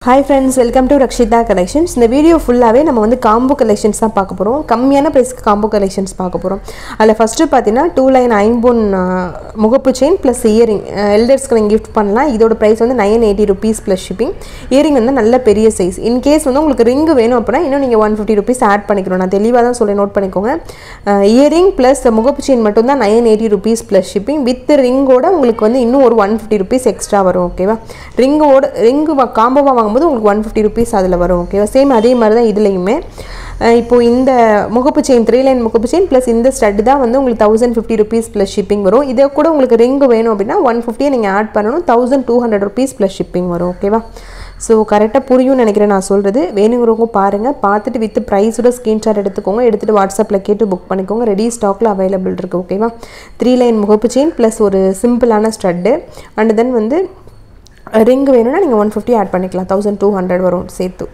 hi friends welcome to Rakshitha collections இந்த video ஃபுல்லாகவே நம்ம வந்து காம்போ கலெக்ஷன்ஸ் தான் பார்க்க போகிறோம் கம்மியான ப்ரைஸ்க்கு காம்போ கலெக்ஷன்ஸ் பார்க்க போகிறோம் அதில் ஃபஸ்ட்டு பார்த்தீங்கன்னா டூ லைன் ஐம்பொன் முகப்பு செயின் ப்ளஸ் இயரிங் எல்டர்ஸ்க்கு நீங்கள் கிஃப்ட் பண்ணலாம் இதோட ப்ரைஸ் வந்து nine eighty rupees plus shipping earring வந்து நல்ல பெரிய சைஸ் இன்கேஸ் வந்து உங்களுக்கு ரிங் வேணும் அப்படின்னா இன்னும் நீங்கள் ஒன் ஃபிஃப்டி ருபீஸ் ஆட் பண்ணிக்கணும் நான் தெளிவாக தான் சொல்லி நோட் பண்ணிக்கோங்க இயரிங் ப்ளஸ் முகப்பு செயின் மட்டும் தான் nine eighty rupees plus shipping with ரிங்கோட உங்களுக்கு வந்து இன்னும் ஒரு ஒன் ஃபிஃப்டி ருபீஸ் எக்ஸ்ட்ரா வரும் ஓகேவா ரிங்கோட ரிங்கு காம்போவாக வாங்கும்போது உங்களுக்கு ஒன் ஃபிஃப்டி ருபீஸ் அதில் வரும் ஓகேவா சேம் அதே மாதிரி தான் இதுலேயுமே இப்போது இந்த முகப்பு செயின் த்ரீ லைன் முகப்பு செயின் ப்ளஸ் இந்த ஸ்டட்டு தான் வந்து உங்களுக்கு thousand fifty rupees plus shipping வரும் இதை கூட உங்களுக்கு ரிங்கு வேணும் அப்படின்னா ஒன் ஃபிஃப்டியை நீங்கள் ஆட் பண்ணணும் thousand two hundred rupees plus shipping வரும் ஓகேவா ஸோ கரெக்டாக புரியும்னு நினைக்கிறேன் நான் சொல்கிறது வேணுங்கிறவங்க பாருங்கள் பார்த்துட்டு வித் ப்ரைஸோட ஸ்க்ரீன்ஷாட் எடுத்துக்கோங்க எடுத்துகிட்டு வாட்ஸ்அப்பில் கேட்டு புக் பண்ணிக்கோங்க ரெடி ஸ்டாக்கில் அவைலபிள் இருக்குது ஓகேவா த்ரீ லைன் முகப்பு செயின் ப்ளஸ் ஒரு சிம்பிளான ஸ்டட்டு அண்ட் தென் வந்து ரிங் வேணும்னா நீங்கள் ஒன் ஃபிஃப்டி ஆட் பண்ணிக்கலாம் தௌசண்ட் டூ ஹண்ட்ரட் வரும் சேர்த்து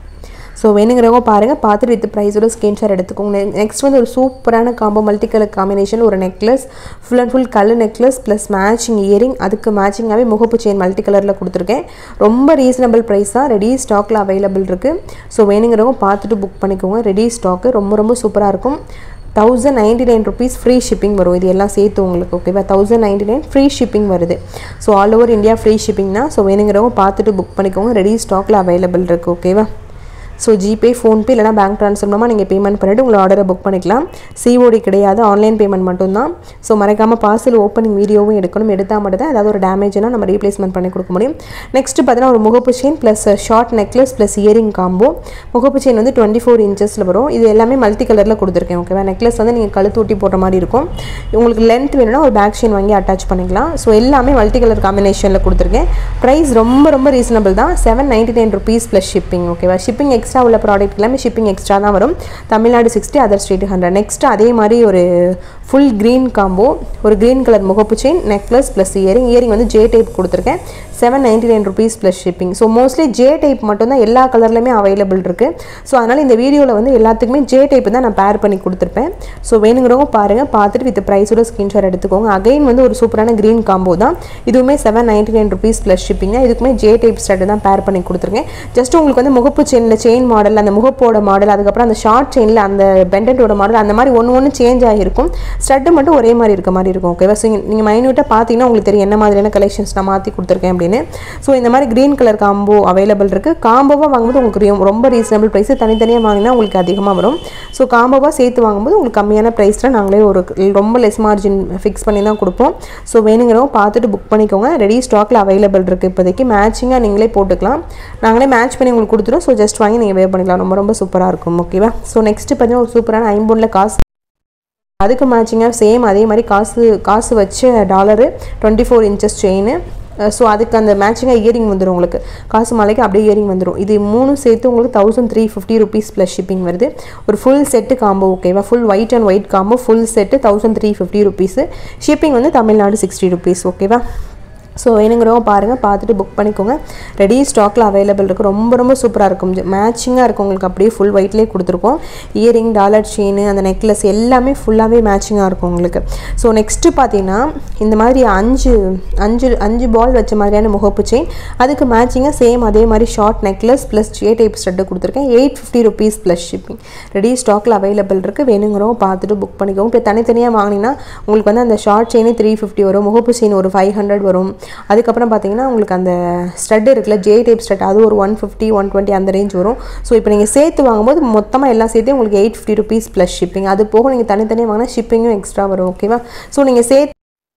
ஸோ வேணுங்கிறவங்க பாருங்கள் பார்த்துட்டு வித் ப்ரைஸோட ஸ்க்ரீன்ஷாட் எடுத்துக்கோங்க நெக்ஸ்ட் வந்து ஒரு சூப்பரான காம்போ மல்டி கலர் காம்பினேஷன் ஒரு necklace full and full colour necklace plus matching earring அதுக்கு மேட்சிங்காகவே முகப்பு செயின் மல்டி கலரில் கொடுத்துருக்கேன் ரொம்ப ரீசனபிள் ப்ரைஸ் தான் ரெடி ஸ்டாக்கில் அவைலபிள் இருக்குது ஸோ வேணுங்கிறவங்க பார்த்துட்டு புக் பண்ணிக்கோங்க ரெடி ஸ்டாக்கு ரொம்ப ரொம்ப சூப்பராக இருக்கும் thousand ninety nine rupees free shipping வரும் இது எல்லாம் சேர்த்து உங்களுக்கு ஓகேவா thousand ninety nine free shipping வருது so all over India free shipping தான் ஸோ வேணுங்கிறவங்க பார்த்துட்டு புக் பண்ணிக்கோங்க ரெடி ஸ்டாக்கில் அவைலபிள் இருக்குது ஓகேவா ஸோ ஜிபே ஃபோன்பே இல்லைனா பேங்க் ட்ரான்ஸ்ஃபர் மூலமாக நீங்கள் பேமெண்ட் பண்ணிவிட்டு உங்களை ஆர்டரை புக் பண்ணிக்கலாம் சிஓடி கிடையாது ஆன்லைன் பேமெண்ட் மட்டும்தான் ஸோ மறக்காமல் பார்சல் ஓப்பனிங் வீடியோவும் எடுக்கணும் எடுத்தால் மட்டும் தான் ஏதாவது ஒரு டேமேஜ்னால் நம்ம ரீப்ளேஸ்மெண்ட் பண்ணி கொடுக்க முடியும் நெக்ஸ்ட்டு பார்த்தீங்கன்னா ஒரு முகப்பு chain plus short necklace plus earring combo முகப்பு செயின் வந்து டுவெண்ட்டி ஃபோர் இன்ச்சஸில் வரும் இது எல்லாமே மல்டி கலரில் கொடுத்துருக்கேன் ஓகேவா நெக்லஸ் வந்து நீங்கள் கழுத்து ஊட்டி போடுற மாதிரி இருக்கும் உங்களுக்கு லென்த் வேணும்னா ஒரு பேக் செயின் வாங்கி அட்டாச் பண்ணிக்கலாம் ஸோ எல்லாமே மல்டி கலர் காம்பினேஷனில் கொடுத்துருக்கேன் ப்ரைஸ் ரொம்ப ரொம்ப ரீசனபிள் தான் seven ninety nine rupees plus shipping ஓகேவா ஷிப்பிங் எக்ஸ்ட்ரா உள்ள ப்ராடக்ட் எல்லாமே ஷிப்பிங் எக்ஸ்ட்ரா தான் வரும் Tamil Nadu sixty other state hundred next அதே மாதிரி ஒரு ஃபுல் க்ரீன் காம்போ ஒரு க்ரீன் கலர் முகப்பு chain necklace plus earring earring வந்து ஜே டைப் கொடுத்துருக்கேன் seven ninety nine rupees plus shipping so mostly J type மட்டும்தான் எல்லா கலர்லையுமே அவைலபிள் இருக்குது ஸோ அதனால் இந்த வீடியோவில் வந்து எல்லாத்துக்குமே ஜே டைப் தான் நான் பேர் பண்ணி கொடுத்துருப்பேன் ஸோ வேணுங்கிறவங்க பாருங்கள் பார்த்துட்டு வித் ப்ரைஸோட ஸ்க்ரீன்ஷாட் எடுத்துக்கோங்க அகைன் வந்து ஒரு சூப்பரான க்ரீன் காம்போ தான் இதுவுமே seven ninety nine rupees plus shipping தான் இதுக்குமே ஜே டைப் ஸ்டட் தான் பேர் பண்ணி கொடுத்துருக்கேன் ஜஸ்ட் உங்களுக்கு வந்து முகப்பு செயினில் செயின் மாடல் அந்த முகப்போட மாடல் அதுக்கப்புறம் அந்த ஷார்ட் செயினில் அந்த பெண்டன்ட்டோட மாடல் அந்த மாதிரி ஒன்று ஒன்று சேஞ்ச் ஆகிருக்கும் ஸ்டட்டு மட்டும் ஒரே மாதிரி இருக்க மாதிரி இருக்கும் ஓகேவா ஸோ நீங்கள் மைன்யூட்டாக பார்த்தீங்கன்னா உங்களுக்கு தெரியும் என்ன மாதிரியான கலெக்ஷன்ஸ் நான் மாற்றி கொடுத்துருக்கேன் அப்படின்னு ஸோ இந்த மாதிரி க்ரீன் கலர் காம்போ அவைலபிள் இருக்குது காம்போவாக வாங்கும்போது உங்களுக்கு ரொம்ப ரீசனபிள் ப்ரைஸ் தனித்தனியாக வாங்கினா உங்களுக்கு அதிகமாக வரும் ஸோ காம்போவாக சேர்த்து வாங்கும்போது உங்களுக்கு கம்மியான ப்ரைஸில் நாங்களே ஒரு ரொம்ப லெஸ் மார்ஜின் ஃபிக்ஸ் பண்ணி தான் கொடுப்போம் ஸோ வேணுங்கிறவங்க பார்த்துட்டு புக் பண்ணிக்கோங்க ரெடி ஸ்டாக்கில் அவைலபிள் இருக்குது இப்போதைக்கு மேட்சிங்காக நீங்களே போட்டுக்கலாம் நாங்களே மேட்ச் பண்ணி உங்களுக்கு கொடுத்துருவோம் ஸோ ஜஸ்ட் வாங்கி நீங்கள் வேவ் பண்ணிக்கலாம் ரொம்ப ரொம்ப சூப்பராக இருக்கும் ஓகேவா ஸோ நெக்ஸ்ட்டு பார்த்தீங்கன்னா ஒரு சூப்பரான ஐம்பொன்னில் காசு அதுக்கு மேட்சிங்காக சேம் அதே மாதிரி காசு காசு வச்ச dollar twenty four inches chain so அதுக்கு அந்த மேட்சிங்காக இயரிங் வந்துடும் உங்களுக்கு காசு மாலைக்கு அப்படியே இயரிங் வந்துடும் இது மூணும் சேர்த்து உங்களுக்கு thousand three fifty rupees plus shipping வருது ஒரு ஃபுல் செட்டு காம்போ ஓகேவா full white and white combo full set thousand three fifty rupees shipping வந்து தமிழ்நாடு சிக்ஸ்டி ருபீஸ் ஓகேவா ஸோ வேணுங்கிறவங்க பாருங்கள் பார்த்துட்டு புக் பண்ணிக்கோங்க ரெடி ஸ்டாக்கில் அவைலபிள் இருக்குது ரொம்ப ரொம்ப சூப்பராக இருக்கும் மேட்சிங்காக இருக்கும் உங்களுக்கு அப்படியே ஃபுல் ஒயிட்லேயே கொடுத்துருக்கோம் இயரிங் டாலர் செயின் அந்த நெக்லஸ் எல்லாமே ஃபுல்லாகவே மேட்சிங்காக இருக்கும் உங்களுக்கு ஸோ நெக்ஸ்ட்டு பார்த்தீங்கன்னா இந்த மாதிரி அஞ்சு அஞ்சு அஞ்சு பால் வச்ச மாதிரியான முகப்பு செயின் அதுக்கு மேட்சிங்காக சேம் அதே மாதிரி short necklace plus J type stud கொடுத்துருக்கேன் eight fifty rupees plus shipping ready ஸ்டாக்கில் அவைலபிள் இருக்குது வேணுங்கிறவங்க பார்த்துட்டு புக் பண்ணிக்கோங்க இப்போ தனித்தனியாக வாங்கினீங்கன்னா உங்களுக்கு வந்து அந்த ஷார்ட் செயினே த்ரீ ஃபிஃப்டி வரும் முகப்பு செயின் ஒரு ஃபைவ் ஹண்ட்ரட் வரும் அதுக்கப்புறம் பார்த்தீங்கன்னா உங்களுக்கு அந்த ஸ்டட் இருக்குல்ல ஜே டைப் ஸ்டட் அது ஒரு ஒன் ஃபிஃப்டி ஒன் டுவெண்ட்டி அந்த ரேஞ்ச் வரும் ஸோ இப்போ நீங்கள் சேர்த்து வாங்கும்போது மொத்தமாக எல்லாம் சேர்த்து உங்களுக்கு eight fifty rupees plus shipping அது போக நீங்கள் தனித்தனியாக வாங்கினா ஷிப்பிங்கும் எக்ஸ்ட்ரா வரும் ஓகேவா ஸோ நீங்கள் சேர்த்து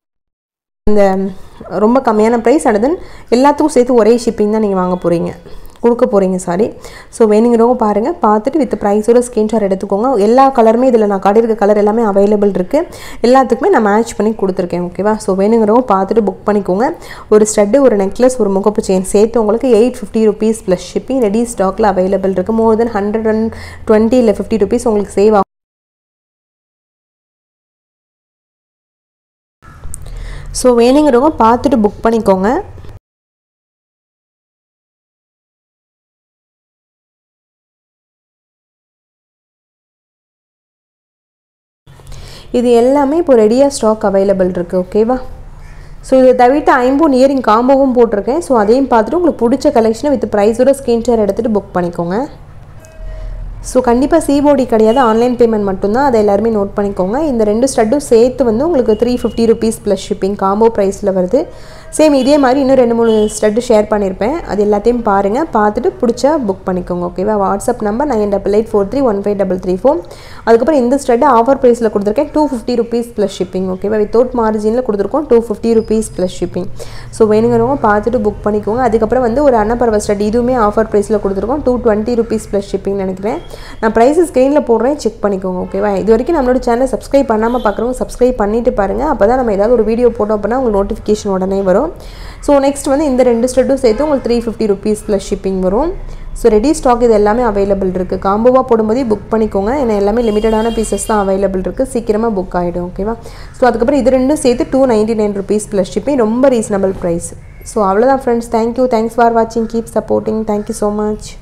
அந்த ரொம்ப கம்மியான ப்ரைஸ் அண்ட் தென் எல்லாத்துக்கும் சேர்த்து ஒரே ஷிப்பிங் தான் நீங்கள் வாங்க போகிறீங்க கொடுக்க போகிறீங்க சாரி ஸோ வேணுங்கிறவங்க பாருங்கள் பார்த்துட்டு வித் ப்ரைஸோட ஸ்க்ரீன்ஷாட் எடுத்துக்கோங்க எல்லா கலருமே இதில் நான் காட்டியிருக்க கலர் எல்லாமே அவைலபிள் இருக்குது எல்லாத்துக்குமே நான் மேட்ச் பண்ணி கொடுத்துருக்கேன் ஓகேவா ஸோ வேணுங்கிறவங்க பார்த்துட்டு புக் பண்ணிக்கோங்க ஒரு ஸ்டட்டு ஒரு நெக்லஸ் ஒரு முகப்பு செயின் சேர்த்து உங்களுக்கு eight fifty rupees plus shipping ready ஸ்டாக்கில் அவைலபிள் இருக்குது more then hundred and twenty இல்லை ஃபிஃப்டி ருபீஸ் உங்களுக்கு சேவ் ஆகும் ஸோ வேணுங்கிறவங்க பார்த்துட்டு புக் பண்ணிக்கோங்க இது எல்லாமே இப்போ ரெடியாக ஸ்டாக் அவைலபிள் இருக்குது ஓகேவா ஸோ இதை தவிர்த்து ஐம்பூன் இயரிங் காம்போவும் போட்டிருக்கேன் ஸோ அதையும் பார்த்துட்டு உங்களுக்கு பிடிச்ச கலெக்ஷனை வித் ப்ரைஸோட ஸ்க்ரீன்ஷாட் எடுத்துகிட்டு புக் பண்ணிக்கோங்க ஸோ கண்டிப்பாக சிபோடி கிடையாது ஆன்லைன் பேமெண்ட் மட்டும்தான் அதை எல்லாருமே நோட் பண்ணிக்கோங்க இந்த ரெண்டு ஸ்டட்டும் சேர்த்து வந்து உங்களுக்கு three fifty rupees plus shipping combo ப்ரைஸில் வருது சேம் இதே மாதிரி இன்னும் ரெண்டு மூணு ஸ்டட்டு ஷேர் பண்ணியிருப்பேன் அது எல்லாத்தையும் பாருங்கள் பார்த்துட்டு பிடிச்சா புக் பண்ணிக்கோங்க ஓகேவா WhatsApp number nine double eight four three one five double three four அதுக்கப்புறம் இந்த ஸ்டட்டு ஆஃபர் ப்ரைஸில் கொடுத்துருக்கேன் two fifty rupees plus shipping ஓகேவா வித்தவுட் மார்ஜினில் கொடுத்துருக்கோம் two fifty rupees plus shipping so வேணுங்கிறவங்க பார்த்துட்டு புக் பண்ணிக்கோங்க அதுக்கப்புறம் வந்து ஒரு அன்னப்பறவை ஸ்டட் இதுவுமே ஆஃபர் ப்ரைஸில் கொடுத்துருக்கோம் two twenty rupees plus shipping நினைக்கிறேன் நான் ப்ரைஸஸ் ஸ்க்ரீனில் போடுறேன் செக் பண்ணிக்கோங்க ஓகேவா இது வரைக்கும் நம்மளோட சேனல் சப்ஸ்கிரைப் பண்ணாமல் பார்க்குறவங்க சப்ஸ்கிரைப் பண்ணிட்டு பாருங்கள் அப்போ தான் நம்ம ஏதாவது ஒரு வீடியோ போட்டோம் அப்படின்னா உங்களுக்கு நோட்டிஃபிகேஷன் உடனே வரும் ஸோ நெக்ஸ்ட் வந்து இந்த ரெண்டு ஸ்டட்டும் சேர்த்து உங்களுக்கு three fifty rupees plus shipping வரும் ஸோ ரெடி ஸ்டாக் இது எல்லாமே அவைலபிள் இருக்குது காம்போவாக போடும்போதே புக் பண்ணிக்கோங்க ஏன்னா எல்லாமே லிமிட்டடான பீசஸ் தான் அவைலபிள் இருக்குது சீக்கிரமாக புக் ஆகிடும் ஓகேவா ஸோ அதுக்கப்புறம் இது ரெண்டும் சேர்த்து two ninety nine rupees plus shipping ரொம்ப ரீசனபிள் ப்ரைஸ் ஸோ அவ்வளோதான் ஃப்ரெண்ட்ஸ் தேங்க்யூ தேங்க்ஸ் ஃபார் வாட்சிங் keep supporting thank you so much